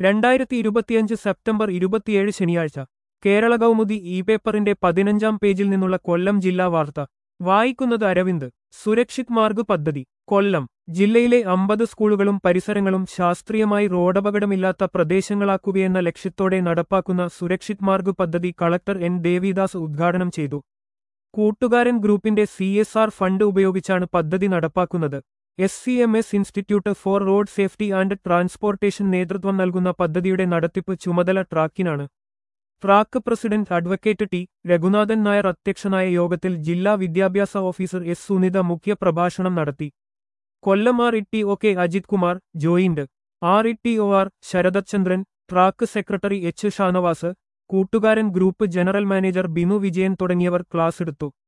രണ്ടായിരത്തി ഇരുപത്തിയഞ്ച് സെപ്റ്റംബർ ഇരുപത്തിയേഴ് ശനിയാഴ്ച കേരള കൗമുദി ഇ പേപ്പറിന്റെ പതിനഞ്ചാം പേജിൽ നിന്നുള്ള കൊല്ലം ജില്ലാ വാർത്ത വായിക്കുന്നത് അരവിന്ദ് സുരക്ഷിത് മാർഗ് പദ്ധതി കൊല്ലം ജില്ലയിലെ അമ്പത് സ്കൂളുകളും പരിസരങ്ങളും ശാസ്ത്രീയമായി റോഡപകടമില്ലാത്ത പ്രദേശങ്ങളാക്കുകയെന്ന ലക്ഷ്യത്തോടെ നടപ്പാക്കുന്ന സുരക്ഷിത് മാർഗ് പദ്ധതി കളക്ടർ എൻ ദേവിദാസ് ഉദ്ഘാടനം ചെയ്തു കൂട്ടുകാരൻ ഗ്രൂപ്പിന്റെ സി എസ് ആർ ഫണ്ട് ഉപയോഗിച്ചാണ് പദ്ധതി നടപ്പാക്കുന്നത് S C M S institute for road safety and transportation നേതൃത്വം നൽകുന്ന പദ്ധതിയുടെ നടത്തിപ്പ് ചുമതല ട്രാക്കിനാണ് track president advocate T Raghunathan Nair അധ്യക്ഷനായ യോഗത്തിൽ ജില്ലാ വിദ്യാഭ്യാസ ഓഫീസർ എസ് സുനിത മുഖ്യപ്രഭാഷണം നടത്തി Kollam R E T O K Ajith Kumar joint R E T O R Sharadachandran track secretary H Shanavas Koottukaran group general manager Binu Vijayan തുടങ്ങിയവർ ക്ലാസ് എടുത്തു